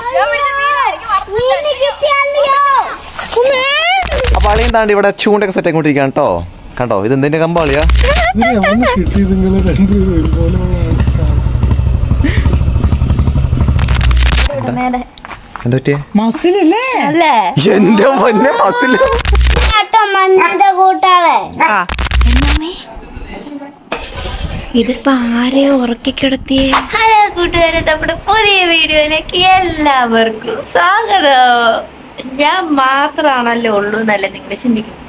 അപ്പൊ അളിയും താണ്ടി ഇവിടെ ചൂണ്ടൊക്കെ സെറ്റ് ആയിക്കൊണ്ടിരിക്കുകയാണ് കേട്ടോ കണ്ടോ ഇത് എന്തിന്റെ കമ്പാളിയാ കിട്ടിയത് നിങ്ങൾ രണ്ടുപേരും ഒരുപോലെ എന്താ പറ്റിയേ മസിലല്ലേ അല്ലേ എന്റെ പൊന്നെ ബസ്സില് മണ്ണിന്റെ കൂട്ടാളെ ഇതിപ്പോ ആരെയോ ഉറക്കി കിടത്തിയേ ഹലോ കൂട്ടുകാരെ നമ്മുടെ പുതിയ വീഡിയോയിലേക്ക് എല്ലാവർക്കും സ്വാഗതം ഞാൻ മാത്രമാണല്ലോ ഉള്ളൂ എന്നല്ല നിങ്ങൾ ചിന്തിക്കുന്നത്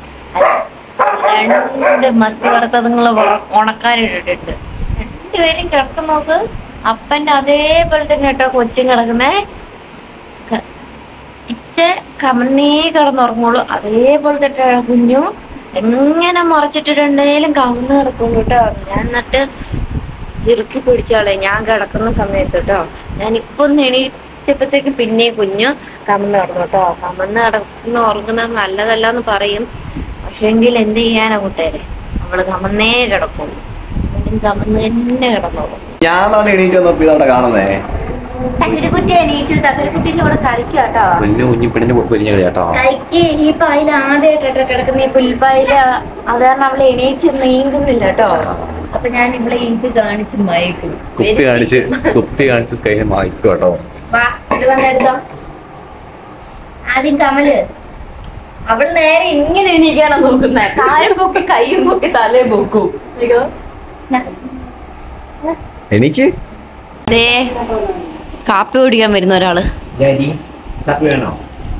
രണ്ട് മത്തി വറുത്തതുങ്ങൾ ഉണക്കാനിട്ടിട്ടുണ്ട് രണ്ടുപേരും കിടക്കും നോക്ക് അപ്പന്റെ അതേപോലെ തന്നെ കേട്ടോ കൊച്ചും കിടക്കുന്നേ ക- ഇച്ച കമന്നേ കിടന്നുറങ്ങുള്ളൂ അതേപോലെ തന്നെ കുഞ്ഞു എങ്ങനെ മറച്ചിട്ടിട്ടുണ്ടെങ്കിലും കമന്ന് കിടക്കുള്ളൂ കേട്ടോ ഞാൻ എന്നിട്ട് ഇറുക്കി പിടിച്ചാളെ ഞാൻ കിടക്കുന്ന സമയത്ത് കേട്ടോ ഞാൻ ഇപ്പൊ ഒന്ന് എണീച്ചപ്പോഴത്തേക്ക് പിന്നെ കുഞ്ഞു കമന്ന് കിടന്നു കേട്ടോ കമന്ന് കിടന്ന് ഉറങ്ങുന്നത് നല്ലതല്ല എന്ന് പറയും പക്ഷെങ്കിൽ എന്ത് ചെയ്യാനാ കൂട്ടുകാരെ അവള് കമന്നേ കിടക്കുള്ളൂ അവളും കമന്ന് തന്നെ കിടന്നോളും ഞാൻ തന്നെ എണീറ്റ് വന്നപ്പോ ഇതവിടെ കാണുന്നേ തകരക്കുട്ടി എണീച്ചു തകരക്കുട്ടീൻ്റെ കൂടെ കളിക്കുക കേട്ടോ കുഞ്ഞു കുഞ്ഞു പെണ്ണിന് പൊരിഞ്ഞ കളി കേട്ടോ കൈക്ക് ഈ പായൽ ആദ്യമായിട്ടോ കിടക്കുന്ന ഈ പുൽപ്പായില അത് കാരണം അവളെ എണീച്ച് നീന്തുന്നില്ല കേട്ടോ അപ്പൊ ഞാൻ ഇവളെ ഇത് കാണിച്ച് മയക്കും കുപ്പി കാണിച്ച് കുപ്പി കാണിച്ച് കൈ മായിക്കും കേട്ടോ വാ ഇത് വന്നെടുത്തോ ആദ്യം കമല് അവൾ നേരെ ഇങ്ങനെ എണീക്കാനാ നോക്കുന്നേ കാലും പൊക്കി കൈയും പൊക്കി തലേ പൊക്കും ഇയ്യോ. ന- എനിക്ക് ദേ കാപ്പി കുടിക്കാൻ വരുന്ന ഒരാള് ഡാഡി കാപ്പി വേണോ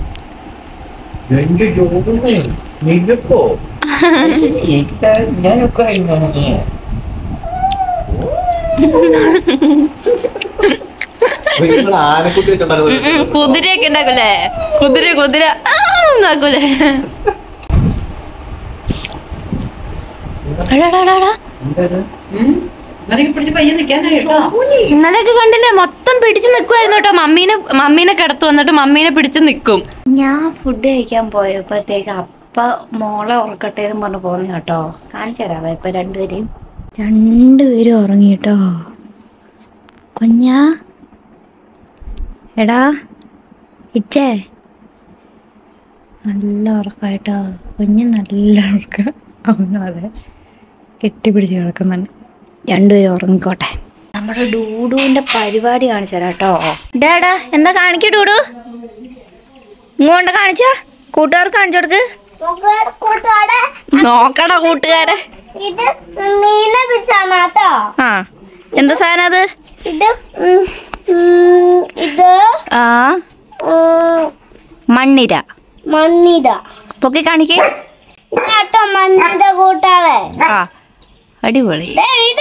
എന്റെ ജോബിന് നിലപ്പോ എനിക്ക് തരാൻ ഞാനൊക്കെ കഴിഞ്ഞു ആനക്കുട്ടി ഉം, കുതിരയൊക്കെ ഉണ്ടാക്കൂലേ കുതിര കുതിര ആ, ഉണ്ടാക്കൂലേ എടാ, എടാ, എടാ. ഇവരൊക്കെ പിടിച്ച് പയ്യെ നിൽക്കാനാ കേട്ടോ ഇന്നലെയൊക്കെ കണ്ടില്ലേ മൊത്തം പിടിച്ചു നിൽക്കുമായിരുന്നു കേട്ടോ മമ്മീനെ മമ്മീനെ കിടത്തു വന്നിട്ട് മമ്മീനെ പിടിച്ചു നിൽക്കും ഞാൻ ഫുഡ് കഴിക്കാൻ പോയപ്പോഴത്തേക്ക് അപ്പ മോളെ ഉറക്കട്ടെ എന്ന് പറഞ്ഞു പോന്നു കേട്ടോ കാണിച്ചു തരാവേ ഇപ്പൊ രണ്ടുപേരെയും രണ്ടുപേരും ഉറങ്ങി കേട്ടോ കുഞ്ഞാ എടാ ഇച്ചേ നല്ല ഉറക്കായിട്ടോ കുഞ്ഞ് നല്ല ഉറക്കം അവനും അതെ കെട്ടിപ്പിടിച്ച് കിടക്കുന്നുണ്ട് രണ്ടുപേരും ഉറങ്ങിക്കോട്ടെ നമ്മുടെ ഡൂഡുവിന്റെ പരിപാടി കാണിച്ചു തരാം കേട്ടോ ഡേടാ എന്താ കാണിക്കൂ ഡൂഡു ഇങ്ങോട്ട് കാണിച്ച കൂട്ടുകാർക്ക് കാണിച്ചു കൊടുക്ക് കൂട്ടാളെ നോക്കടാ കൂട്ടുകാരെ ഇത് മീനെ പിടിച്ചാണ് കേട്ടോ ആ എന്താ സാധനം അത് ഇത് ഉം, ഉം, ഇത് ആ ഉം, മണ്ണിര മണ്ണിത പൊക്കി കാണിക്കേ കേട്ടോ മണ്ണിന്റെ കൂട്ടാളെ ആ അടിപൊളി ദേ, ഇത്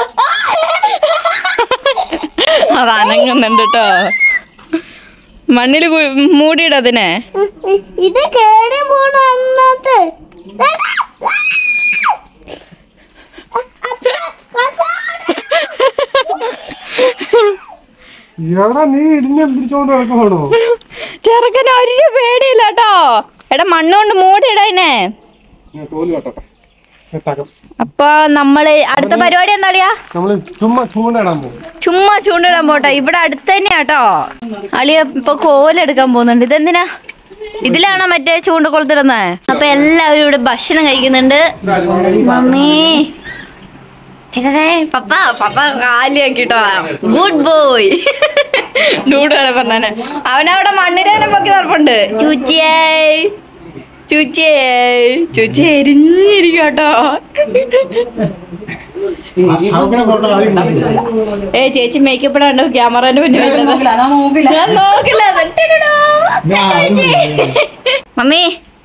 അത് അനങ്ങുന്നുണ്ട് കേട്ടോ മണ്ണിൽ മൂടിയിടതിനെ ഇത് കേടി പോണ അന്നത്തെ എടാ നീ ഇടിഞ്ഞ പിടിച്ചോണ്ട് നടക്കണോ ചെറുക്കന് ഒരു പേടിയില്ല കേട്ടോ എടാ മണ്ണുകൊണ്ട് മൂടിയിടതിനെ ഞാൻ തോല് കട്ടട്ടെ സെറ്റാക്കാം അപ്പൊ നമ്മള് അടുത്ത പരിപാടി എന്താളിയാ നമ്മള് ചുമ്മാ ചൂണ്ടിടാൻ പോകും ചുമ്മാ ചൂണ്ടിടാൻ പോട്ടെ ഇവിടെ അടുത്ത് തന്നെയാ കേട്ടോ അളിയ ഇപ്പൊ കോലെടുക്കാൻ പോകുന്നുണ്ട് ഇതെന്തിനാ ഇതിലാണോ മറ്റേ ചൂണ്ടക്കുളത്തിടുന്നേ അപ്പൊ എല്ലാവരും ഇവിടെ ഭക്ഷണം കഴിക്കുന്നുണ്ട് മമ്മി ചേട്ടേ പപ്പ പപ്പ കാലിയാക്കിട്ടോ ഗുഡ് ബോയ് ഡൂഡാണ് പറഞ്ഞെ അവനവിടെ മണ്ണിരേനെ പൊക്കി നടപ്പുണ്ട് ചൂച്ചിയേ ചൂച്ചിയേ ചൂച്ചി എരിഞ്ഞിരിക്കും കേട്ടോ ഏ ചേച്ചി മേക്കപ്പ് ഇടാണ്ട് ക്യാമറന്റെ മുന്നിൽ വരുന്നത്. ഞാൻ നോക്കില്ല അത് ടിടിടോ. മമ്മി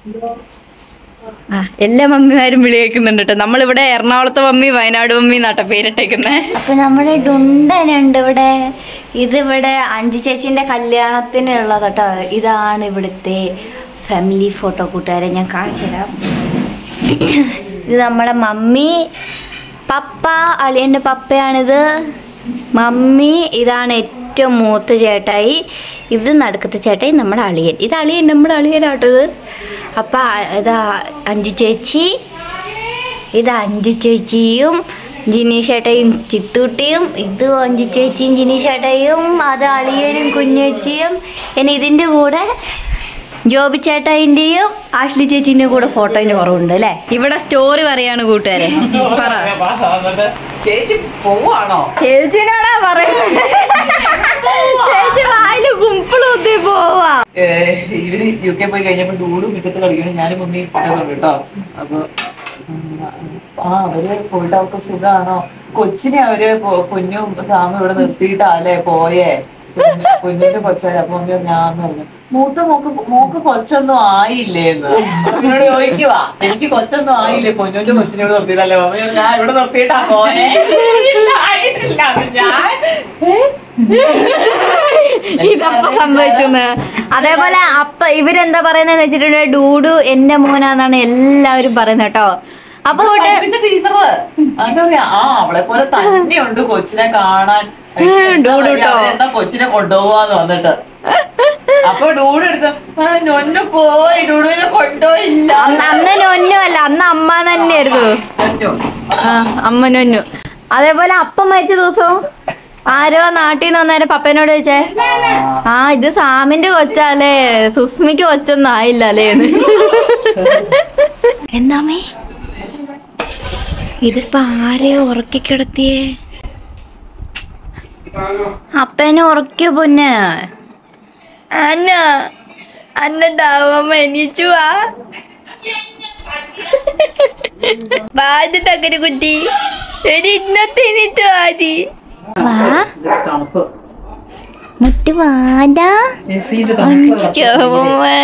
ആ എല്ലാ മമ്മിമാരും വിളി കേൾക്കുന്നുണ്ട് കേട്ടോ നമ്മളിവിടെ എറണാകുളത്തെ മമ്മി വയനാട് മമ്മി നാട്ട പേരിട്ടേക്കുന്നേ അപ്പൊ നമ്മുടെ ഡുണ്ടനുണ്ട് ഇവിടെ ഇതിവിടെ അഞ്ചു ചേച്ചിന്റെ കല്യാണത്തിനുള്ളത് കേട്ടോ ഇതാണ് ഇവിടുത്തെ ഫാമിലി ഫോട്ടോ കൂട്ടുകാരെ ഞാൻ കാണിച്ചു തരാം ഇത് നമ്മുടെ മമ്മി പപ്പ അളിയൻ്റെ പപ്പയാണിത് മമ്മി ഇതാണ് ഏറ്റവും മൂത്ത ചേട്ടായി ഇത് നടുക്കത്തെ ചേട്ടായി നമ്മുടെ അളിയൻ ഇത് അളിയൻ നമ്മുടെ അളിയനാട്ടോ ഇത് അപ്പം ഇതാ അഞ്ചു ചേച്ചി ഇത് അഞ്ചു ചേച്ചിയും ജിനീഷേട്ടയും ചിത്തൂട്ടിയും ഇത് അഞ്ചു ചേച്ചിയും ജിനീഷേട്ടയും അത് അളിയനും കുഞ്ഞേച്ചിയും ഇനി ഇതിന്റെ കൂടെ ജോബി ചേട്ടായിന്റെയും ആഷ്ലി ചേച്ചിന്റെയും കൂടെ ഫോട്ടോന്റെ കുറവുണ്ട് അല്ലേ ഇവിടെ സ്റ്റോറി പറയാണ് കൂട്ടുകാരെ പറ ചേച്ചി പോവാണോ ചേച്ചിനാടാ പറയുന്നത് ചേച്ചി വായില് കുമ്പിളൊത്തി പോവാ ഏഹ് ഇവര് യു കെ പോയി കഴിഞ്ഞപ്പോ ഡൂഡും മുറ്റത്ത് കളിക്കണം ഞാനും മമ്മി ഫോട്ടോ കേട്ടോ അപ്പൊ ഉം, ആ അവര് പോയിട്ട് അവർക്ക് സുഖാണോ കൊച്ചിനെ അവര് പൊ- കുഞ്ഞും സാമും ഇവിടെ നിർത്തിയിട്ടാല്ലേ പോയേ കുഞ്ഞ് കുഞ്ഞിന്റെ കൊച്ചായ അപ്പൊ മമ്മി ഞാൻ പറഞ്ഞു മൂത്ത മോക്ക് മോക്ക് കൊച്ചൊന്നും ആയില്ലേന്ന് എന്നോട് ചോദിക്കുവാ എനിക്ക് കൊച്ചൊന്നും ആയില്ലേ പൊന്നൂന്റെ കൊച്ചിനെ ഇവിടെ നിർത്തിയിട്ടല്ലേ മമ്മി പറഞ്ഞു, ഞാൻ ഇവിടെ നിർത്തിയിട്ടാ പോയെ ഇല്ല, ആയിട്ടില്ല അത് ഞാൻ ഇതപ്പോ സംഭവിച്ചെന്ന് അതേപോലെ അപ്പ ഇവരെന്താ പറയുന്നത് വെച്ചിട്ടുണ്ടെങ്കിൽ ഡൂഡു എന്റെ മോനാന്നാണ് എല്ലാവരും പറയുന്നത് കേട്ടോ അപ്പൊ കൂട്ട് പഠിപ്പിച്ച ടീച്ചർ എന്താ പറയാ ആ അവളെ പോലെ തന്നെയുണ്ട് കൊച്ചിനെ കാണാൻ ഡൂഡു ട്ടോ. എന്താ കൊച്ചിനെ കൊണ്ടുപോവാന്ന് വന്നിട്ട് അപ്പൊ ഡൂഡ് എടുത്ത നൊന്നു പോയി ഡൂഡുവിനെ കൊണ്ടുപോയില്ല അന്ന് അന്ന് നൊന്നു അല്ല അന്ന് അമ്മ തന്നെയായിരുന്നു നൊന്നു. ആ അമ്മ നൊന്നു അതേപോലെ അപ്പം മരിച്ച ദിവസവും ആരോ നാട്ടിൽ നിന്ന് വന്നേരം പപ്പനോട് ചോദിച്ചേ ആ ഇത് സാമിന്റെ കൊച്ചാലേ സുസ്മിക്ക് കൊച്ചൊന്നും ആയില്ല അല്ലേ എന്ന് എന്താമേ ഇതിപ്പോ ആരെയോ ഉറക്കി കിടത്തിയേ അപ്പനെ ഉറക്കിയ പൊന്നെ അന്ന അന്നണ്ടാവുമ്പ എനിച്ചു വാ ബാജ് തകര് കുട്ടി ഒരു ഇന്നത്തെ എനിച്ചു ആദി വാ തണുപ്പ് മുട്ട് വാടാ മെസ്സിന്റെ തണുപ്പ് ചോമേ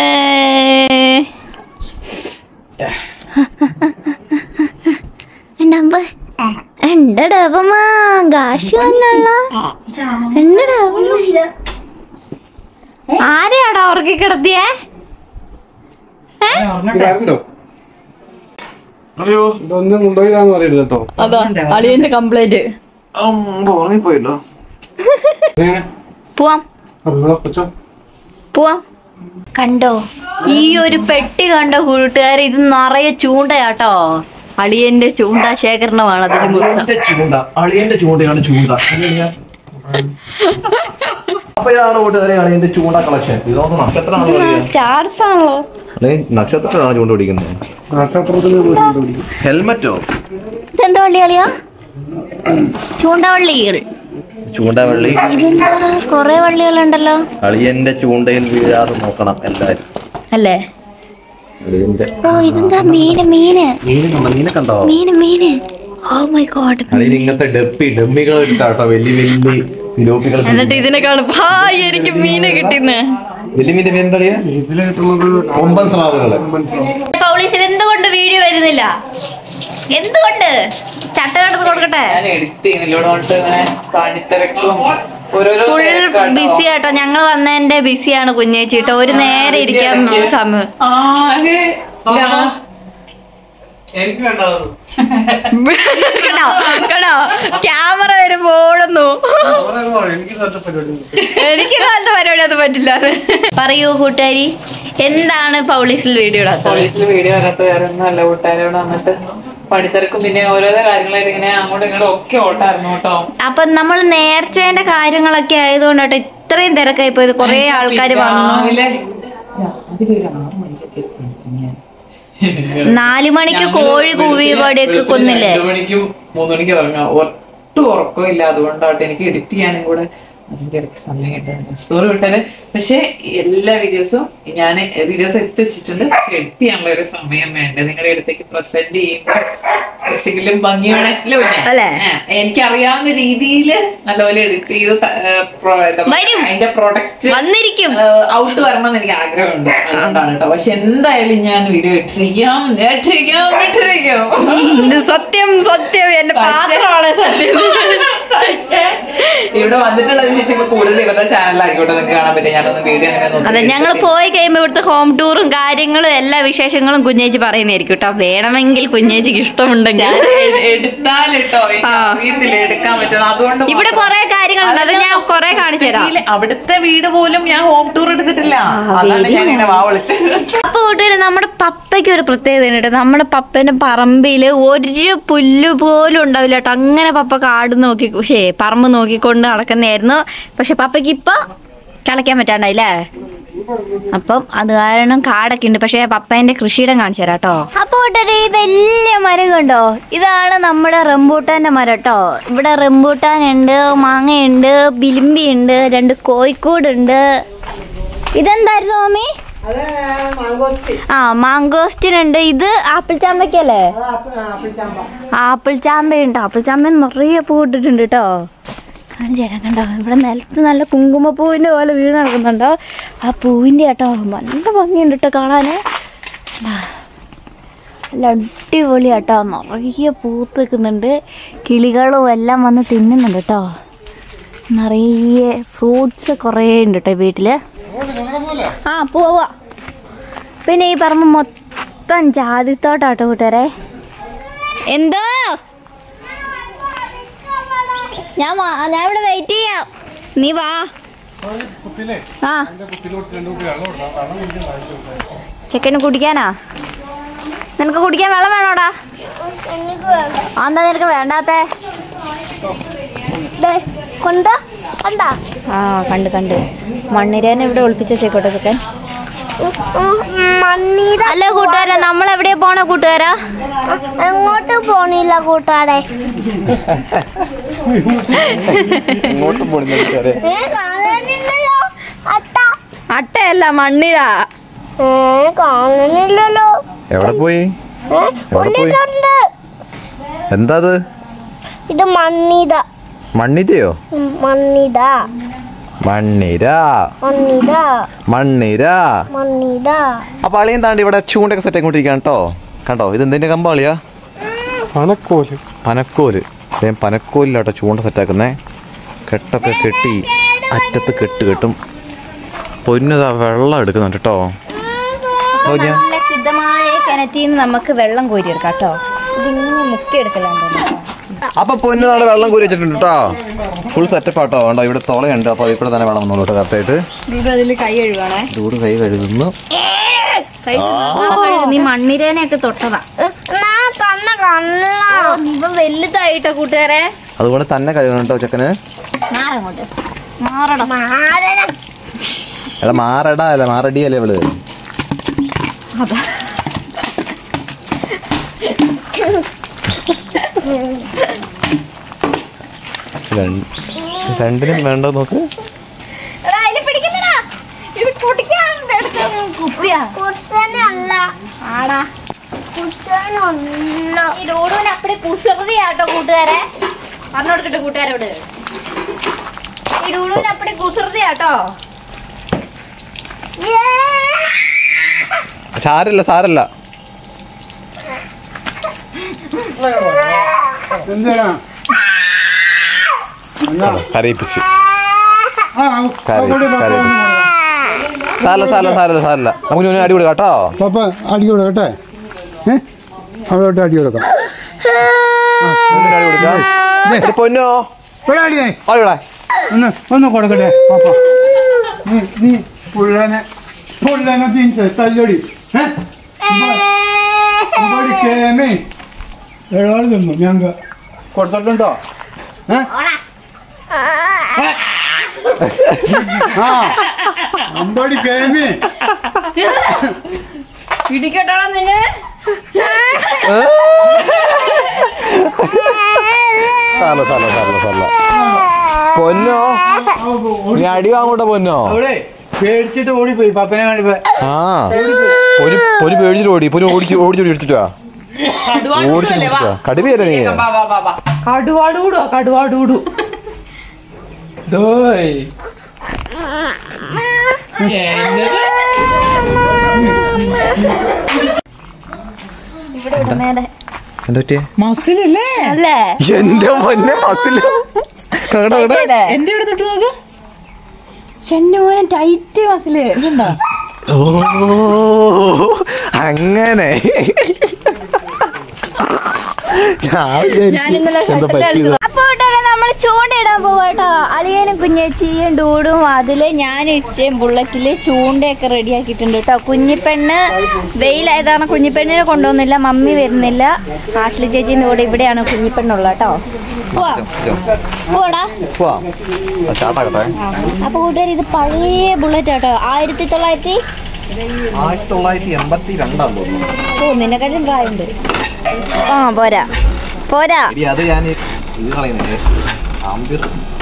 എണ്ടടവമാ കാശ് വന്നല്ലോ എണ്ടടവമാ ആരെയാടാ ഉറക്കി കിടത്തിയേ വരണ്ടോ അയ്യോ ഇതൊന്നും കൊണ്ടുപോയില്ലാന്ന് പറയരുത് കേട്ടോ അതാ അളിയന്റെ കംപ്ലൈന്റ് ഉറങ്ങിപ്പോയല്ലോ പോവാം അവിടെ കൊച്ചോ പോവാം കണ്ടോ ഈ ഒരു പെട്ടി കണ്ട കൂട്ടുകാർ ഇത് നിറയെ ചൂണ്ടയാട്ടോ അളിയന്റെ ചൂണ്ട ശേഖരണമാണ് അതിന് മൊത്തം അളിയന്റെ ചൂണ്ട അളിയന്റെ ചൂണ്ടയാണ് ചൂണ്ട അപ്പൊ ഇതാണ് കൂട്ടുകാരെ അളിയന്റെ ചൂണ്ട കളക്ഷൻ ഇതൊന്നും നക്ഷത്രമാണ് പറയുക സ്റ്റാർസ് ആണല്ലോ അല്ലെങ്കിൽ നക്ഷത്രത്തിലാണ് ചൂണ്ട പിടിക്കുന്നത് നക്ഷത്രത്തിന് പോയിട്ട് പിടിക്കും ഇതെന്താ വള്ളി കളിയാ ചൂണ്ടവള്ളികൾ ചൂണ്ടവള്ളി ഇതെന്താ കൊറേ വള്ളികളുണ്ടല്ലോ അളിയന്റെ ചൂണ്ടയിൽ വീഴാതെ നോക്കണം എല്ലാരും അല്ലേ അളിയന്റെ ഓ ഇതെന്താ മീന് മീന് മീനെ കണ്ടോ മീനെ കണ്ടോ മീന് മീന് ഓ മൈ ഗോഡ് അളിയൻ ഇങ്ങനത്തെ ഡപ്പി ഡമ്മികൾ ഇട്ടാട്ടോ വലിയ വലിയ ഫിലോപ്പികൾ എന്നിട്ട് ഇതിനെ കാണും ഹായ് എനിക്ക് മീനെ കിട്ടിന്ന് വലിയ മീൻ്റെ പേര് എന്താ പറയാ ഇതിൽ കിട്ടുന്നത് കൊമ്പൻ സ്രാവുകള് പൗളീസിൽ എന്തുകൊണ്ട് വീഡിയോ വരുന്നില്ല എന്തുകൊണ്ട് ചട്ടകടത്ത് കൊടുക്കട്ടെ ഞാൻ എഡിറ്റ് ചെയ്യുന്നില്ല ഇവിടെ വന്നിട്ട് ഇങ്ങനെ പണിത്തിരക്കും ഓരോരോ ഫുൾ തിരക്കാട്ടോ. ബിസി ആട്ടോ ഞങ്ങൾ വന്നതിന്റെ ബിസിയാണ് കുഞ്ഞേച്ചി കേട്ടോ ഒരു നേരെ ഇരിക്കാൻ സമയം ആ, അത് ഞാൻ- കേട്ടോ കേട്ടോ ക്യാമറ വരുമ്പോ ഓടുന്നു എനിക്ക് നല്ല പരിപാടി എനിക്ക് ഇതാലത്തെ പരിപാടി അത് പറ്റില്ല പറയൂ കൂട്ടുകാരി എന്താണ് പൗളീസിൽ വീഡിയോ ഇടാത്തത് പോലീസിൽ വീഡിയോ വരാത്ത വേറെ ഒന്നും അല്ല കൂട്ടുകാരോട് വന്നിട്ട് പണിത്തിരക്കും പിന്നെ ഓരോരോ കാര്യങ്ങളായിട്ട് ഇങ്ങനെ അങ്ങോട്ടും ഇങ്ങോട്ടും ഒക്കെ ഓട്ടായിരുന്നു കേട്ടോ അപ്പൊ നമ്മൾ നേർച്ചേന്റെ കാര്യങ്ങളൊക്കെ ആയതുകൊണ്ടാട്ടോ ഇത്രയും തിരക്കായി പോയത് കൊറേ ആൾക്കാർ വന്നു രാവിലെ രാവിലെ ഒരു ആറ് മണിക്കൊക്കെ എത്തി ഞാൻ നാലു മണിക്ക് ഞങ്ങള് കോഴി കൂവി വെളുപ്പിന് പടിയൊക്കെ വെളുപ്പിന് കൊന്നില്ലേ രണ്ട് മണിക്കും മൂന്ന് മണിക്കും ഇറങ്ങാം ഒട്ടും ഉറക്കമില്ല അതുകൊണ്ടാട്ടെ എനിക്ക് എഡിറ്റ് ചെയ്യാനും കൂടെ അതിന്റെ ഇടയ്ക്ക് സമയം കിട്ടുന്നില്ല സോറി വിട്ടാല് പക്ഷെ എല്ലാ വീഡിയോസും ഞാൻ വീഡിയോസ് എടുത്ത് വെച്ചിട്ടുണ്ട് പക്ഷെ എഡിറ്റ് ചെയ്യാനുള്ള ഒരു സമയം വേണ്ട നിങ്ങളുടെ അടുത്തേക്ക് പ്രസന്റ് ചെയ്യുമ്പോൾ കുറച്ചെങ്കിലും ഭംഗിയാണല്ലോ അല്ലേ? എനിക്ക് അറിയാവുന്ന രീതിയിൽ നല്ലപോലെ എഡിറ്റ് ചെയ്ത് ത- ഏർ pro- എന്താ പറയാ, വരും. അതിന്റെ പ്രൊഡക്റ്റ് വന്നിരിക്കും ഔട്ട് വരണമെന്ന് എനിക്ക് ആഗ്രഹമുണ്ട് അതുകൊണ്ടാണ് കേട്ടോ പക്ഷെ എന്തായാലും ഞാൻ വീഡിയോ ഇട്ടിരിക്കാം ഇട്ടിരിക്കാം ഇട്ടിരിക്കാം ഇത് സത്യം സത്യം എന്റെ പക്ഷേ- പാത്രമാണ് സത്യം പക്ഷേ ഇവിടെ വന്നിട്ടുള്ള വിശേഷങ്ങൾ കൂടുതൽ ഇവരുടെ ചാനലിലായിക്കോട്ടെ നിങ്ങൾക്ക് കാണാൻ പറ്റും ഞാനൊന്ന് വീഡിയോ അങ്ങനെ ഒന്നും അതെ ഞങ്ങൾ പോയി കഴിയുമ്പോൾ ഇവിടുത്തെ ഹോം ടൂറും കാര്യങ്ങളും എല്ലാ വിശേഷങ്ങളും കുഞ്ഞേച്ചി പറയുന്നതായിരിക്കും കേട്ടോ വേണമെങ്കിൽ കുഞ്ഞേച്ചിക്ക് ഇഷ്ടമുണ്ടെങ്കിൽ കുഞ്ഞു ഞാൻ എ- എടുത്താലിട്ടോ എനിക്ക് അറിയത്തില്ല എടുക്കാൻ പറ്റും അതുകൊണ്ട് ഇവിടെ മാത്രം. കുറെ കാര്യങ്ങളുണ്ട് അത് ഞാൻ കുറെ കാണിച്ചു തരാം ഇതില് അവിടുത്തെ വീട് പോലും ഞാൻ ഹോം ടൂർ എടുത്തിട്ടില്ല അതാണ് ഞാൻ ഇങ്ങനെ വാ വിളിച്ചത് അപ്പൊ കൂട്ടുകാരെ നമ്മുടെ പപ്പയ്ക്ക് ഒരു പ്രത്യേകത ഉണ്ട് കേട്ടോ നമ്മുടെ പപ്പന്റെ പറമ്പില് ഒരു പുല്ല് പോലും ഉണ്ടാവില്ല കേട്ടോ അങ്ങനെ പപ്പ കാട് നോക്കി ശേ പറമ്പ് നോക്കിക്കൊണ്ട് നടക്കുന്നതായിരുന്നു പക്ഷെ പപ്പയ്ക്ക് ഇപ്പൊ കളയ്ക്കാൻ പറ്റാണ്ടായില്ലേ അപ്പം അത് കാരണം കാടൊക്കെ ഉണ്ട് പക്ഷെ പപ്പേന്റെ കൃഷിയിടം കാണിച്ചു തരാം കേട്ടോ അപ്പൊ കൂട്ടരെ ഈ വലിയ മരം കണ്ടോ ഇതാണ് നമ്മുടെ റംബൂട്ടാന്റെ മരം കേട്ടോ ഇവിടെ റംബൂട്ടാൻ ഉണ്ട് മാങ്ങയുണ്ട് ബിലിമ്പി ഉണ്ട് രണ്ട് കോഴിക്കോടുണ്ട് ഇതെന്തായിരുന്നു മമ്മി ആ മാങ്കോസ്റ്റിൻ ഉണ്ട് ഇത് ആപ്പിൾ ചാമ്പയ്ക്കല്ലേ ആപ്പിൾ ചാമ്പയുണ്ട് ആപ്പിൾ ചാമ്പ നിറയെ പൂ ഇട്ടിട്ടുണ്ട് കേട്ടോ കാണിച്ചു തരാം കണ്ടോ ഇവിടെ നിലത്ത് നല്ല കുങ്കുമപ്പൂവിൻ്റെ പോലെ വീണ് നടക്കുന്നുണ്ടോ ആ പൂവിൻ്റെ കേട്ടോ നല്ല ഭംഗിയുണ്ട് കേട്ടോ കാണാന് കണ്ടോ? നല്ല അടിപൊളി കേട്ടോ നിറയെ പൂത്ത് നിൽക്കുന്നുണ്ട് കിളികളും എല്ലാം വന്ന് തിന്നുന്നുണ്ട് കേട്ടോ നിറയെ ഫ്രൂട്ട്സ് കുറേ ഉണ്ട് കേട്ടോ വീട്ടില് ആ പോവാ പിന്നെ ഈ പറമ്പ് മൊത്തം ജാതിത്തോട്ടാട്ടോ കൂട്ടുകാരെ എന്തോ ഞാൻ വാ- ഞാൻ ഇവിടെ വെയിറ്റ് ചെയ്യാം നീ വാ ആ ചെക്കന് കുടിക്കാനാ നിനക്ക് കുടിക്കാൻ വെള്ളം വേണോടാ എനിക്ക് വേണ്ട ആ, എന്താ നിനക്ക് വേണ്ടാത്തേ ദേ, കൊണ്ടാ കണ്ടാ ആ കണ്ട് കണ്ട് മണ്ണിരേനെ ഇവിടെ ഒളിപ്പിച്ച ചെക്കോട്ടെ ചെക്കൻ മണ്ണീര അല്ല കൂട്ടുകാരാ നമ്മൾ എവിടെയാ പോണ കൂട്ടുകാരാ എങ്ങോട്ട് പോണില്ല കൂട്ടാടെ ഇങ്ങോട്ടും പോണില്ല ഏ കാണാനില്ലല്ലോ അട്ട അട്ടയല്ല മണ്ണിര ഏ കാണാനില്ലല്ലോ എവിടെ പോയി ഏ എവിടെ പോയി ഉള്ളിലുണ്ട് എന്താ അത് ഇത് മണ്ണീത മണ്ണിരയോ മണ്ണീത മണ്ണിര മണ്ണീത മണ്ണിര മണ്ണീത അപ്പൊ അളിയൻ താണ്ടി ഇവിടെ ചൂണ്ടൊക്കെ സെറ്റ് ആയിക്കൊണ്ടിരിക്കുകയാണ് കേട്ടോ കണ്ടോ ഇത് എന്തിന്റെ കമ്പാളിയാ പണക്കോല് പനക്കോല് ഞാൻ പനക്കോലിലാട്ടോ ചൂണ്ട സെറ്റാക്കുന്നേ കെട്ടൊക്കെ കെട്ടി അറ്റത്ത് കെട്ട് കെട്ടും പൊന്നതാ വെള്ളം എടുക്കുന്നുണ്ട് കേട്ടോ ഞാൻ നല്ല ശുദ്ധമായ കിണറ്റിൽ നിന്ന് നമുക്ക് വെള്ളം കോരിയെടുക്കാം കേട്ടോ ഇതിങ്ങനെ മുക്കിയെടുക്കലാന്ന് തോന്നുന്നു അപ്പൊ പൊന്നു നാളെ വെള്ളം കോരി വെച്ചിട്ടുണ്ട് കേട്ടോ ഫുൾ സെറ്റപ്പ് ആട്ടോ വേണ്ട ഇവിടെ തോളയുണ്ട് അപ്പൊ ഇവിടെ തന്നെ വെള്ളം വന്നോളൂ കേട്ടോ കറക്റ്റായിട്ട് അതിൽ കൈ കഴുകണേ ചൂട് കൈ കഴുകുന്നു കൈ നല്ലോണം കഴുകും. നീ മണ്ണിരേനെയൊക്കെ തൊട്ടതാ ഞാൻ തന്നെ കണ്ണ ഓ, നീ ഇപ്പൊ വലുതായിട്ടോ കൂട്ടുകാരെ അതുകൊണ്ട് തന്നെ കഴുകണം കേട്ടോ ചെക്കന് മാറങ്ങോട്ട് മാറണം എടാ മാറടാ അല്ല മാറടിയല്ലേ ഇവള് രണ്ട്- രണ്ടിനും വേണ്ട നോക്ക് കുപ്പിയാ കുട്ടനല്ല ആടാ കുട്ടനല്ല ഈ ഡോഡുവിന് അപ്പടി കുസൃതിയാട്ടോ കൂട്ടുകാരെ പറഞ്ഞു കൊടുക്കട്ടെ കൂട്ടുകാരോട് ഈ ഡൂഡുവിന് അപ്പടി കുസൃതിയാട്ടോ സാരല്ല സാരല്ല എന്താ കരയിപ്പിച്ച് ആ കരയിപ്പിച്ച് കരയിപ്പിച്ച് സാരല്ല സാരല്ല സാരല്ല സാരല്ല നമുക്ക് ഇനി അടി കൊടുക്കാം കേട്ടോ പപ്പ അടി കൊടുക്കട്ടെ ഏ അവിടോട്ട് അടി കൊടുക്കാം ഇനി അടി കൊടുക്കാം എടി പൊന്നോ ഇവിടെ അടിയേ ഓടിവിടെ ഒന്ന് ഒന്ന് കൊടുക്കട്ടെ പപ്പ നീ നീ പുള്ളനെ പുള്ളനെ തിരിച്ച് തല്ലൊടി ഏ ഇവിടെ കേമേ എഴുപാട് തിന്നു ഞങ്ങൾക്ക് കൊടുത്തിട്ടുണ്ടോ ഏ ആ അമ്പടി കേമേ ഇടിക്കട്ടോളാം നിന്നെ സാരല്ല സാരല്ല സാരല്ല സാരല്ല പൊന്നോ നീ അടി വാങ്ങോട്ടെ പൊന്നോ അവിടെ പേടിച്ചിട്ട് ഓടിപ്പോയി പപ്പനെ കണ്ടിപ്പോ ആ പൊരി പൊരി പേടിച്ചിട്ട് ഓടി പൊരി ഓടിച്ച് ഓടിച്ച് എടുത്തിട്ടാ ഓടിച്ച് എടുത്തിട്ടാ കടുവയല്ലേ നീ കടുവാടൂടോ കടുവാടൂടു ദോയ് ഇവിടെ ഇവിടെ നേരെ എന്താ പറ്റിയേ മസിലല്ലേ അല്ലേ എന്റെ പൊന്നെ ബസ്സില് കട കട എന്റെ ഇവിടെ തൊട്ട് നോക്ക് ചെന്നുപോയാൻ ടൈറ്റ് മസില് ഇതുണ്ടോ ഓ ഞാൻ വിചാരിച്ചു ഞാൻ ഇന്നലെ എന്താ പറ്റിയത് അപ്പൊ കൂട്ടുകാരെ നമ്മൾ ചൂണ്ടയിടാൻ പോവാട്ടോ അളിയനും കുഞ്ഞച്ചിയും ഡൂഡും അതില് ഞാൻ ഇച്ചയും ബുള്ളറ്റില് ചൂണ്ടയൊക്കെ റെഡിയാക്കിയിട്ടുണ്ട് കേട്ടോ കുഞ്ഞിപ്പെണ്ണ് വെയിലായതാണ് കുഞ്ഞിപ്പെണ്ണിനെ കൊണ്ടുവന്നില്ല മമ്മി വരുന്നില്ല ആഷ്ലി ചേച്ചീൻ്റെ കൂടെ ഇവിടെയാണ് കുഞ്ഞിപ്പെണ്ണുള്ളത് കേട്ടോ പോവാ പോടാ ചാട്ടാകട്ടെ അപ്പൊ കൂട്ടുകാർ ഇത് പഴയ ബുള്ളറ്റ് കേട്ടോ ആയിരത്തി തൊള്ളായിരത്തി ആയിരത്തി തൊള്ളായിരത്തി എൺപത്തി രണ്ടാം തോന്നുന്നു ഓ നിന്നെക്കാട്ടും പ്രായമുണ്ട് ആ പോരാ പോരാ ഇനി അത് ഞാൻ ഇത് കളയുന്നത് ആംബിർ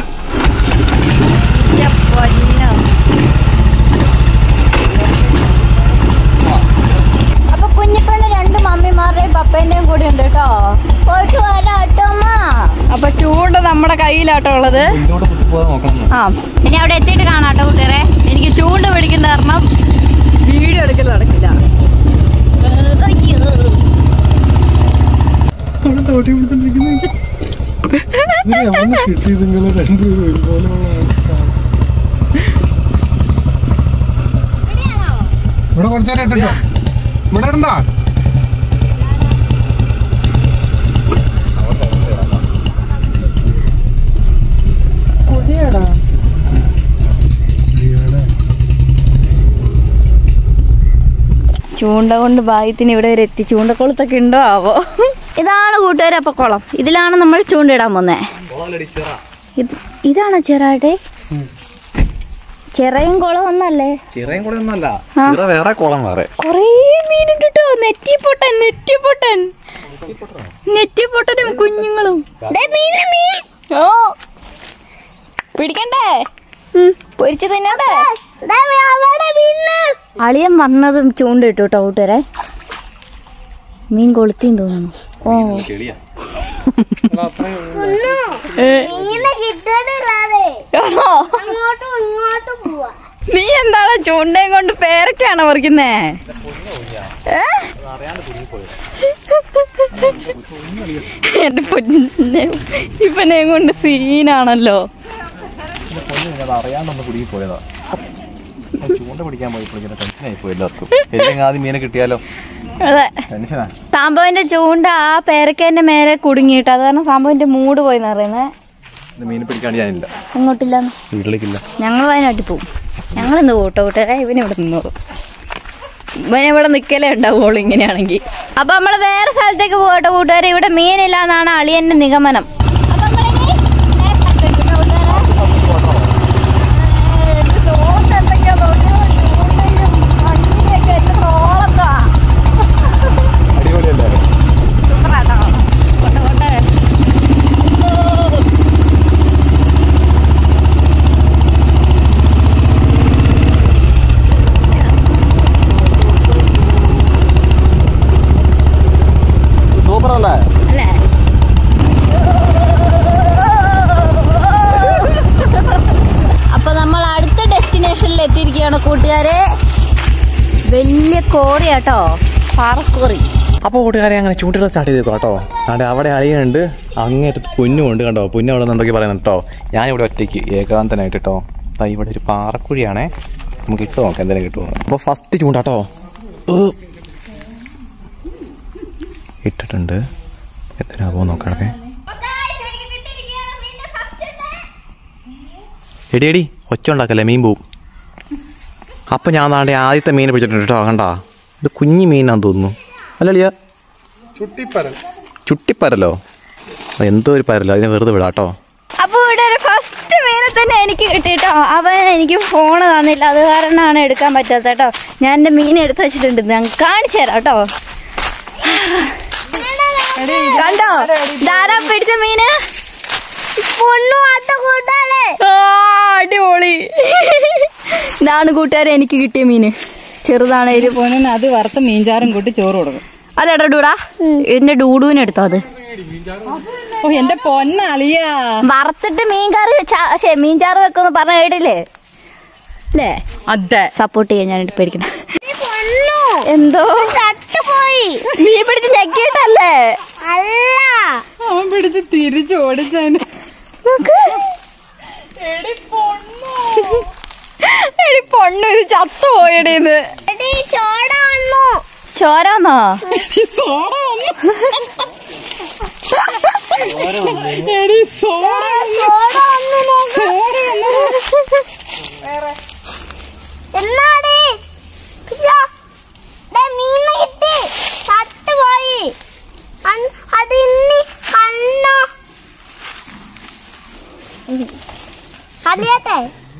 അപ്പൊ കുഞ്ഞിപ്പെണ്ണ് രണ്ട് മമ്മിമാരുടെയും പപ്പേന്റെയും കൂടെ ഉണ്ട് കേട്ടോ പോയിട്ട് വരാം കേട്ടോ അമ്മ അപ്പൊ ചൂണ്ട നമ്മുടെ കയ്യിലാട്ടോ ഉള്ളത് ഇതിലൂടെ കുത്തിപ്പോകാൻ നോക്കണം ആ ഇനി അവിടെ എത്തിയിട്ട് കാണാട്ടോ കൂട്ടുകാരെ എനിക്ക് ചൂണ്ട പിടിക്കുന്ന കാരണം വീഡിയോ എടുക്കൽ നടക്കില്ല കിട്ടിയത് നിങ്ങൾ രണ്ടുപേരും ഒരുപോലെ ഇവിടെ കുറച്ചേരം ഇട്ടോ ഇവിടെ ഇടണ്ടോ ചൂണ്ട കൊണ്ട് ഭാഗ്യത്തിന് ഇവിടെ വരെ എത്തി ചൂണ്ടക്കുളത്തൊക്കെ ഉണ്ടോ ആവോ ഇതാണ് കൂട്ടുകാരെ അപ്പൊ കുളം ഇതിലാണ് നമ്മൾ ചൂണ്ടയിടാൻ പോന്നേ ഇത് ഇതാണോ ചെറാട്ടെ ചെറയും കുളം ഒന്നല്ലേ ചിറയും കൂടെ ഒന്നല്ല ആ. ചിറ വേറെ കുളം വേറെ കൊറേ മീനുണ്ട് കേട്ടോ നെറ്റിപ്പൊട്ടൻ നെറ്റിപ്പൊട്ടൻ നെറ്റിപ്പൊട്ടനും കുഞ്ഞുങ്ങളും ഓ പിടിക്കണ്ടേ പൊരിച്ചു തിന്നണ്ടേ അളിയൻ വന്നതും ചൂണ്ടിട്ടു കേട്ടോ കൂട്ടുകാരെ മീൻ കൊളുത്തിയും തോന്നുന്നു ഓ ചെളിയാ മീനെ കിട്ടണില്ലാതെ ആണോ അങ്ങോട്ടും ഇങ്ങോട്ടും പോവാ നീ എന്താണ് ചൂണ്ടയും കൊണ്ട് പേരൊക്കെയാണോ പറിക്കുന്നേ ഏ? എന്റെ പൊന്നെ ഇവനെയും കൊണ്ട് സീനാണല്ലോ അത് അറിയാണ്ടൊന്ന് കുടുങ്ങി പോയതാ ചൂണ്ട പിടിക്കാൻ പോയപ്പോൾ ഇങ്ങനെ ടെൻഷനായി പോയി എല്ലാവർക്കും അല്ലെങ്കിൽ ആദ്യം മീനെ കിട്ടിയാലോ അതെ ടെൻഷനാ സാമ്പവിന്റെ ചൂണ്ട ആ പേരക്കേന്റെ മേലെ കുടുങ്ങിയിട്ട് അത് കാരണം സാമ്പവിന്റെ മൂട് പോയി പറയുന്നത് ഇത് മീനെ പിടിക്കാണ്ട് ഞാനില്ല ഇങ്ങോട്ടില്ല വീട്ടിലേക്കില്ല ഞങ്ങൾ വയനാട്ടിൽ പോവും ഞങ്ങൾ ഇന്ന് പോട്ടോ കൂട്ടുകാരെ ഇവന് ഇവിടെ നിന്നോളും ഇവനെ ഇവിടെ നിൽക്കലേ ഉണ്ടാവുള്ളൂ ഇങ്ങനെയാണെങ്കിൽ അപ്പൊ നമ്മള് വേറെ സ്ഥലത്തേക്ക് പോകട്ടെ കൂട്ടുകാരെ ഇവിടെ മീനില്ല എന്നാണ് അളിയന്റെ നിഗമനം അടിപൊളിയല്ലേ സൂപ്പർ അല്ലേ അല്ലേ അപ്പൊ നമ്മൾ അടുത്ത ഡെസ്റ്റിനേഷനിൽ എത്തിയിരിക്കുകയാണ് കൂട്ടുകാരെ വലിയ കോറിയാട്ടോ പാറക്കോറി അപ്പോൾ കൂട്ടുകാരെ അങ്ങനെ ചൂണ്ടിട സ്റ്റാർട്ട് ചെയ്തേക്കോ കേട്ടോ അവിടെ അവിടെ അളിയുണ്ട് അങ്ങേറ്റത്ത് പൊന്നുമുണ്ട് കണ്ടോ പൊന്നു അവിടെ നിന്ന് എന്തൊക്കെ പറയുന്നത് കേട്ടോ ഞാനിവിടെ ഒറ്റയ്ക്ക് ഏകാന്തനായിട്ട് കേട്ടോ ദാ ഇവിടെ ഒരു പാറക്കുഴിയാണേ നമുക്ക് ഇട്ട് നോക്കാം എന്തെങ്കിലും കിട്ടുമോ അപ്പോൾ ഫസ്റ്റ് ചൂണ്ടാട്ടോ ഇട്ടിട്ടുണ്ട് എത്രയാവോ നോക്കണേ എടി എടി ഒച്ച ഉണ്ടാക്കല്ലേ മീൻ പോവും അപ്പം ഞാൻ നാണ്ടെ ആദ്യത്തെ മീൻ പിടിച്ചിട്ടുണ്ട് കേട്ടോ കണ്ടാ ഇത് കുഞ്ഞി മീനാന്ന് തോന്നുന്നു അല്ലളിയ ചുട്ടിപ്പരൽ ചുട്ടിപ്പരലോ ആ, എന്തോ ഒരു പരലോ അതിനെ വെറുതെ വിടാട്ടോ അപ്പൊ ഇവിടെ ഒരു ഫസ്റ്റ് പേരെ തന്നെ എനിക്ക് കിട്ടിട്ടോ അവൻ എനിക്ക് ഫോൺ തന്നില്ല അത് കാരണമാണ് എടുക്കാൻ പറ്റാത്ത കേട്ടോ ഞാൻ എന്റെ മീൻ എടുത്ത് വെച്ചിട്ടുണ്ട് ഞാൻ കാണിച്ചു തരാം കേട്ടോ കണ്ടോ ധാരാ പിടിച്ച മീന് പൊണ്ണുമാട്ട കൂട്ടാലേ ആ, അടിപൊളി ഇതാണ് കൂട്ടുകാരെ എനിക്ക് കിട്ടിയ മീന് ചെറുതാണേലും പോനെ അത് വറുത്ത മീൻചാറും കൂട്ടി ചോറ് കൊടുക്കും അല്ലേടാ ഡൂടാ എന്റെ ഡൂഡുവിന് എടുത്തോ അത് ഓ എന്റെ പൊന്നളിയാ വറുത്തിട്ട് മീൻ കറി ചാ- ശ്ശെ, മീൻ ചാറ് വെക്കുമെന്ന് പറഞ്ഞ കേട്ടില്ലേ അല്ലേ അതെ സപ്പോർട്ട് ചെയ്യാൻ ഞാനിട്ട് പേടിക്കണം പൊണ്ണു എന്തോ ചത്തുപോയി നീ പിടിച്ച് ഞെക്കിയിട്ടല്ലേ അല്ല അവൻ പിടിച്ച് തിരിച്ചു ഓടിച്ചതിന് എടി പൊണ്ണു ഇത് ചത്തു പോയടേന്ന് എടി ചോട വന്നു ചോരാന്നോ എടി, സോഡ സോഡ എന്നാടി ഇയ്യോ, ദേ മീന് കിട്ടി ചത്തുപോയി അൻ- അത് ഇനി കണ്ണോ അറിയട്ടെ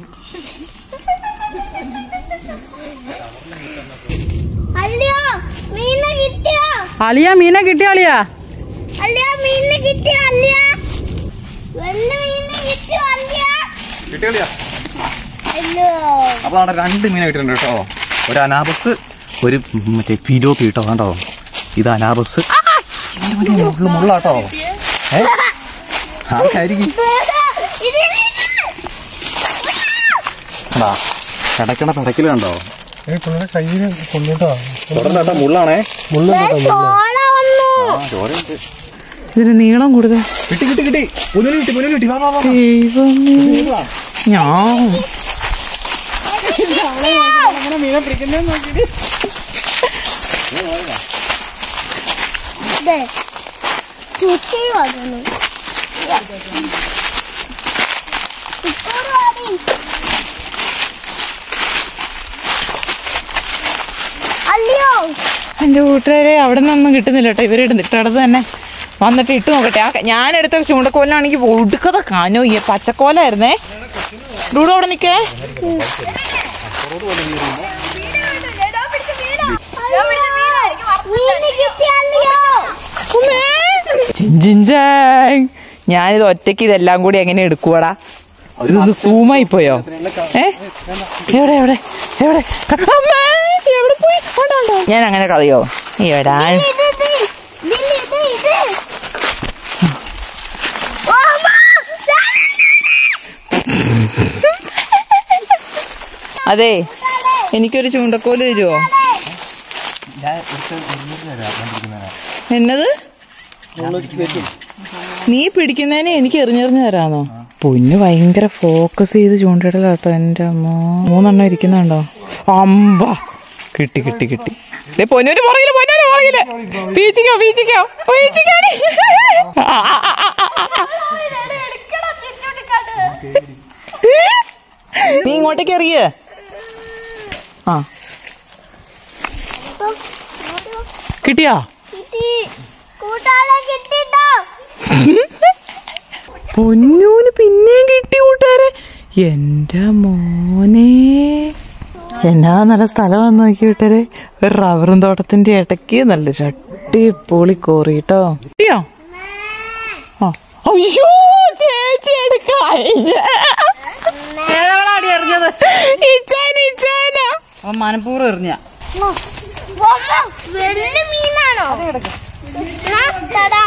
അല്ലയോ മീനെ കിട്ടിയോ അളിയ മീനെ കിട്ടിയ അളിയാ അല്ലയോ മീനെ കിട്ടിയോ അല്ലയോ വലിയ മീനെ കിട്ടിയോ അല്ലയോ കിട്ടിയ അല്ലോ അപ്പോൾ അവിടെ രണ്ട് മീനെ കിട്ടിയിട്ടുണ്ട് കേട്ടോ ഒരു അനാബസ് ഒരു മറ്റേ ഫിലോപ്പി കേട്ടോ കണ്ടോ ഇത് അനാബസ് മുള്ള മുള്ളാട്ടോ ഏ ആർക്കായിരിക്കും ഇത് കണ്ടാ കിടക്കണ പിടക്കില് കണ്ടോ പിള്ളേരെ കയ്യിൽ കൊണ്ടുട്ടോ തുടർന്ന് മുള്ളാണേ ചോള വന്നു ആ ചോരയുണ്ട് ഇതിന് നീളം കൂടുതൽ കിട്ടി കിട്ടി കിട്ടി പുനലു കിട്ടി പുനലു കിട്ടി വാ വാ വാ ദൈവമേ ഞാൻ ദേ, ചുറ്റി വന്നു ഇപ്പോൾ വാടി. അല്ലയോ എന്റെ കൂട്ടുകാരെ അവിടെ നിന്നൊന്നും കിട്ടുന്നില്ല കേട്ടോ ഇവരുടെ ഇട്ടടത്ത് തന്നെ വന്നിട്ട് ഇട്ട് നോക്കട്ടെ ആ ക- ഞാൻ എടുത്ത ചൂണ്ടക്കോലാണെങ്കിൽ ഒടുക്കത കാനോ ഈ പച്ചക്കോലായിരുന്നേ ഡൂഡോ അവിടെ നിക്കേ മീന് കിട്ടിയല്ലയോ ജിഞ്ചാങ് ഞാനിത് ഒറ്റയ്ക്ക് ഇതെല്ലാം കൂടി എങ്ങനെ എടുക്കുവാടാ ഇത് സൂമായി പോയോ ഏ എവിടെ എവിടെ എവിടെ അമ്മേ, എവിടെ പോയി കൊണ്ടാണ്ടോ ഞാൻ അങ്ങനെ കളയോ എവിടാ ഇത് ഇത് ഇതില് ഇത് ഇത് ഓ, അമ്മ. അതെ എനിക്കൊരു ചൂണ്ടക്കോല് തരുമോ എന്നത് നീ പിടിക്കുന്നതിന് എനിക്ക് എറിഞ്ഞെറിഞ്ഞ് തരാന്നോ പൊന്നു ഭയങ്കര ഫോക്കസ് ചെയ്ത് ചൂണ്ടിടലാട്ടോ എന്റെ അമ്മ മൂന്നെണ്ണം ഇരിക്കുന്നുണ്ടോ അമ്പ കിട്ടി കിട്ടി കിട്ടി ദേ പൊന്നൂര് പുറകില് പൊന്നൂര് പുറകില് പീച്ചിക്കോ പീച്ചിക്കോ പീച്ചിക്കാടി നീ ഇങ്ങോട്ടേക്ക് എറിയേ ആ കിട്ടിയാ കിട്ടി. കൂട്ടാളെ കിട്ടിട്ടോ പൊന്നൂന് പിന്നെയും കിട്ടി കൂട്ടുകാരെ എന്റെ മോനെ എന്നാ നല്ല സ്ഥലം നോക്കി കൂട്ടുകാരെ ഒരു റബ്ബറും തോട്ടത്തിന്റെ ഇടയ്ക്ക് നല്ല അടിപൊളി കോറി കേട്ടോ കിട്ടിയോ ആ അയ്യോ ചേച്ചി എടുക്കാടി മനപ്പൂർവ്വം എറിഞ്ഞ വെള്ളി മീനാണോ എന്നാ, തടാ.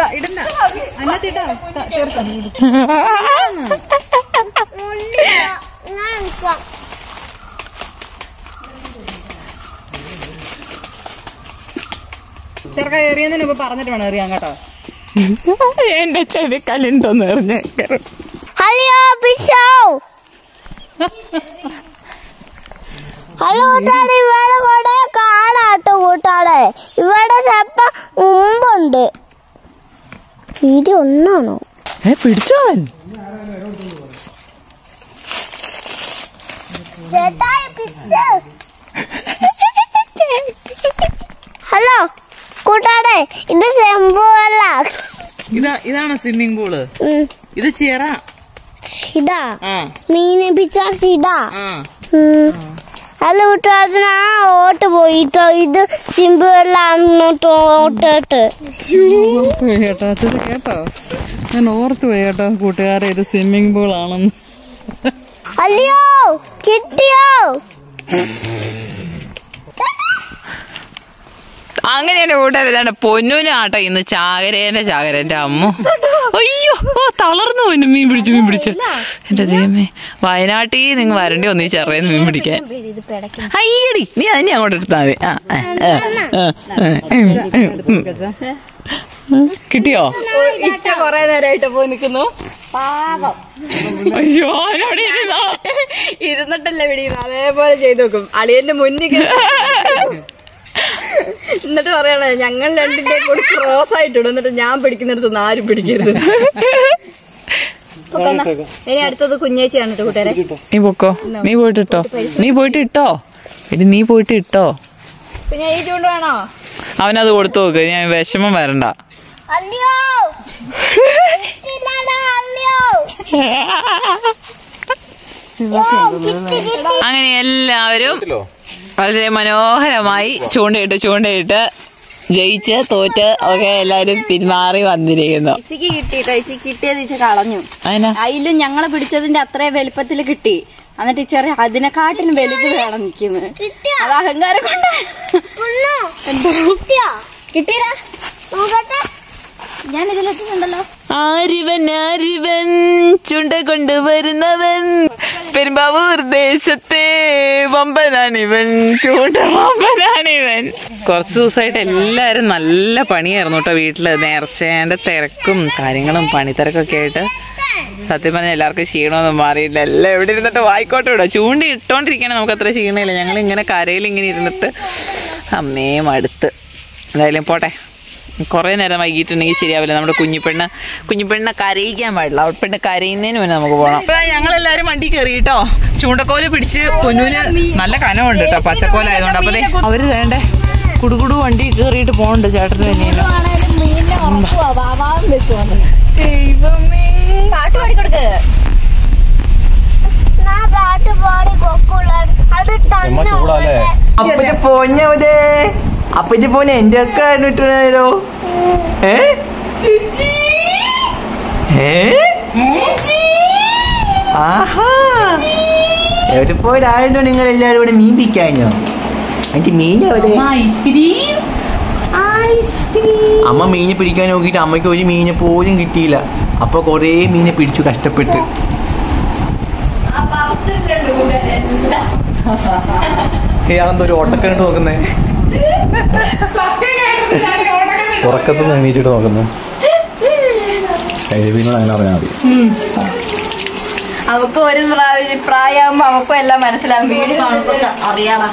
മുള്ളില്ല. ഞാൻ നിക്കാം. ചെറുക്ക എറിയുന്നതിന് മുമ്പ് പറഞ്ഞിട്ട് വേണം എറിയാൻ കേട്ടോ എന്റെ ചെവി കല്ലുണ്ടോന്ന് എറിഞ്ഞേക്കറും ഹലോ പിഷോ ഹലോ കൂട്ടാളെ ഇവിടെ കുറെ കാടാട്ടോ കൂട്ടാളെ ഇവിടെ ചെപ്പ മുമ്പുണ്ട് ഇത് ഒന്നാണോ ഏ പിടിച്ചോൻ ചേട്ടായി പിച്ച് ഹലോ കൂട്ടാടെ ഇത് ചെമ്പുവല്ല ഇതാ ഇതാണോ സ്വിമ്മിംഗ് പൂള് ഇത് ചിറ ഇതാ ആ മീനെ പിച്ചാ ഇതാ ആ ഹലോ കൂട്ടാതെ ഞാൻ ഓട്ട് പോയിട്ടോ ഇത് സിമ്പിളല്ല അങ്ങോട്ട് ഓട്ടിട്ട് ഓർത്തു പോയി കേട്ടോ അച്ഛത് കേട്ടോ ഞാൻ ഓർത്തു പോയി കേട്ടോ കൂട്ടുകാരെ ഇത് സ്വിമ്മിംഗ് പൂൾ ആണെന്ന് അല്ലയോ കിട്ടിയോ അങ്ങനെ എന്റെ കൂട്ടുകാരെ ഇതാണ് പൊന്നൂന് ആട്ടോ ഇന്ന് ചാകരേന്റെ ചാകര എന്റെ അമ്മ അയ്യോ ഓ തളർന്നു പോയി മീൻ പിടിച്ചു മീൻ പിടിച്ചു എന്റെ ദൈവമേ വയനാട്ടിൽ നിങ്ങൾ വരണ്ടി ഒന്നീ ചെറിയെന്ന് മീൻ പിടിക്കാൻ അയ്യടി നീ തന്നെ അങ്ങോട്ട് എടുത്താ മതി ആ, ആ, ആ, ആ, ആ, ഉം, ഉം, ഉം. കിട്ടിയോ കൊറേ നേരമായിട്ട് പോയി നിൽക്കുന്നു അയ്യോ അവനോട് ഇരുന്നോ ഇരുന്നിട്ടല്ലേ പിടിക്കുന്നു അതേപോലെ ചെയ്തു നോക്കും അളിയന്റെ മുന്നിൽ എന്നിട്ട് പറയണേ ഞങ്ങൾ രണ്ടിന്റെ കൂടി ക്രോസ് ആയിട്ടിടും എന്നിട്ട് ഞാൻ പിടിക്കുന്നിടത്ത് ആരും പിടിക്കരുത് ഓക്കെ, എന്നാ. ഇനി അടുത്തത് കുഞ്ഞേച്ചിയാണ് കേട്ടോ കൂട്ടുകാരെ നീ പൊക്കോ നീ പോയിട്ട് ഇട്ടോ നീ പോയിട്ട് ഇട്ടോ ഇനി നീ പോയിട്ട് ഇട്ടോ കുഞ്ഞേച്ചി ചൂണ്ട് വേണോ അവനത് കൊടുത്തു നോക്ക് ഞാൻ വിഷമം വരണ്ട അല്ലയോ കിട്ടിയില്ലടാ, അല്ലയോ അങ്ങനെ എല്ലാവരും വളരെ മനോഹരമായി ചൂണ്ടയിട്ട് ചൂണ്ടയിട്ട് ജയിച്ച് തോറ്റ് ഒക്കെ എല്ലാരും പിന്മാറി വന്നിരിക്കുന്നു ഇച്ചിക്ക് കിട്ടിട്ടോ ഇച്ചിക്ക് കിട്ടിയത് ഇച്ച കളഞ്ഞു അതിനാ അതിലും ഞങ്ങളെ പിടിച്ചതിന്റെ അത്രയും വലുപ്പത്തിൽ കിട്ടി എന്നിട്ട് ഈ ചെറിയ അതിനെക്കാട്ടിലും വലുത് വേണം നിക്കുന്നത് അത് അഹങ്കാരം കൊണ്ട് പൊന്നോ കിട്ടിയോ കിട്ടിയില്ല നോക്കട്ടെ ഞാൻ ഇതിലെത്തുന്നുണ്ടല്ലോ ആരിവൻ ആരിവൻ ചുണ്ട കൊണ്ടുവരുന്നവൻ പെരുമ്പാവൂർ ദേശത്തെ വമ്പനാണിവൻ ചൂണ്ട വമ്പനാണിവൻ കുറച്ച് ദിവസമായിട്ട് എല്ലാവരും നല്ല പണിയായിരുന്നു കേട്ടോ വീട്ടില് നേർച്ചേന്റെ തിരക്കും കാര്യങ്ങളും പണിത്തിരക്കൊക്കെ ആയിട്ട് സത്യം പറഞ്ഞാൽ എല്ലാവർക്കും ക്ഷീണമൊന്നും മാറിയില്ല എല്ലാം എവിടെ ഇരുന്നിട്ട് വായിക്കോട്ടെ വിടാം ചൂണ്ട ഇട്ടോണ്ടിരിക്കണേ നമുക്ക് അത്ര ക്ഷീണമില്ല ഞങ്ങൾ ഇങ്ങനെ കരയിൽ ഇങ്ങനെ ഇരുന്നിട്ട് അമ്മേ മടുത്ത് എന്തായാലും പോട്ടെ കുറേ നേരം വൈകിട്ടുണ്ടെങ്കിൽ ശരിയാവില്ല നമ്മുടെ കുഞ്ഞിപ്പെണ്ണ് കുഞ്ഞിപ്പെണ്ണിനെ കരയിക്കാൻ പാടില്ല അവൾപ്പെണ്ണ് കരയുന്നതിന് മുന്നേ നമുക്ക് പോകണം ഞങ്ങൾ എല്ലാവരും വണ്ടി കയറി കേട്ടോ ചൂണ്ടക്കോല് പിടിച്ച് പൊന്നൂന് നല്ല കനമുണ്ട് കേട്ടോ പച്ചക്കോലായതുകൊണ്ട് അപ്പൊ ദേ അവര് വേണ്ടേ കുടുകുടു വണ്ടി കയറിയിട്ട് പോകണ്ട് ചേട്ടന് തന്നെയാണ് പാട്ട് പാടിക്കൊടുക്ക് നാ പാട്ട് പാടി കൊക്കുള്ളാൻ അത് എമ്മ തന്നെ ചൂടാല്ലേ അപ്പച്ച പോഞ്ഞവതേ അപ്പച്ച പോഞ്ഞ എന്റെ ഒക്കെ കിട്ടണല്ലോ ഏ ഏ ആഹാ എവിടെ പോയതായിരുന്നു നിങ്ങൾ എല്ലാവരും ഇവിടെ മീൻ പിക്കാഞ്ഞോ എനിക്ക് മീൻ എവിടെ അമ്മ മീനെ പിടിക്കാൻ നോക്കിയിട്ട് അമ്മയ്ക്ക് ഒരു മീനെ പോലും കിട്ടിയില്ല അപ്പൊ കൊറേ മീനെ പിടിച്ചു കഷ്ടപ്പെട്ട് ഇയാളെന്തോ ഒരു ഓട്ടക്കണ്ടിട്ട് നോക്കുന്നേ ഉറക്കത്തുനിന്ന് എണീച്ചിട്ട് നോക്കുന്നു എഴുതിനോട് അങ്ങനെ പറഞ്ഞാൽ മതി അവക്ക് ഒരു പ്രാവശ്യം പ്രായമാകുമ്പോ അവക്കും എല്ലാം മനസ്സിലാവും വീട് കാണുമ്പോ അറിയാറാ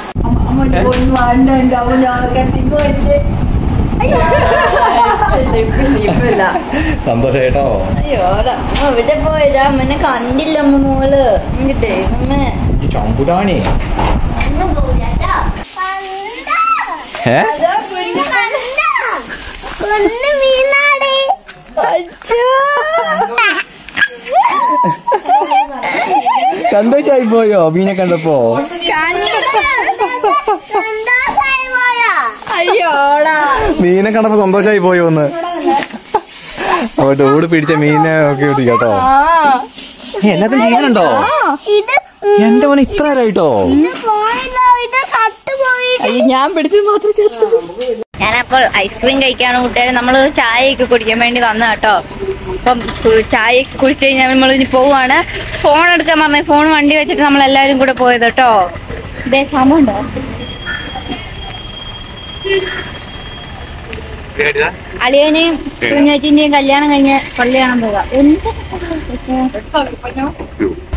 സന്തോഷം കേട്ടോ അയ്യോ ഇവിടെ പോയതാ അമ്മനെ കണ്ടില്ല അമ്മ മോള് ഇങ്ങോട്ടേ അമ്മ ചമ്പുടാണേ ഒന്നും പോരാ ഏ കുഞ്ഞു മീനാടി സന്തോഷായി പോയോ മീനെ കണ്ടപ്പോ സന്തോഷായി പോയോ അയ്യോടാ മീനെ കണ്ടപ്പോ സന്തോഷായി പോയോ ഒന്ന് അപ്പൊ ഡോട് പിടിച്ച മീനെ ഒക്കെ കിട്ടി കേട്ടോ എല്ലാത്തും ചെയ്യാനുണ്ടോ ഇത് എന്റെ മോനെ ഇത്ര നേരമായിട്ടോ ഇത് പോയില്ല ഇത് ഷർട്ട് പോയി അയ്യോ ഞാൻ പിടിച്ചത് മാത്രം ചെത്തു ഞാനപ്പോൾ ഐസ്ക്രീം കഴിക്കാണ് കൂട്ടുകാർ നമ്മള് ചായയൊക്കെ കുടിക്കാൻ വേണ്ടി വന്ന കേട്ടോ അപ്പം കു- ചായയൊക്കെ കുടിച്ച് കഴിഞ്ഞാൽ നമ്മൾ ഇനി പോവാണ് ഫോൺ എടുക്കാൻ പറഞ്ഞ ഫോൺ വണ്ടി വെച്ചിട്ട് നമ്മൾ എല്ലാവരും കൂടെ പോയത് കേട്ടോ ഇതേ സംഭവം ഉണ്ടോ അളിയനെയും കുഞ്ഞാച്ചിന്റെയും കല്യാണം കഴിഞ്ഞ് പള്ളി കാണാൻ പോകാം എന്ത്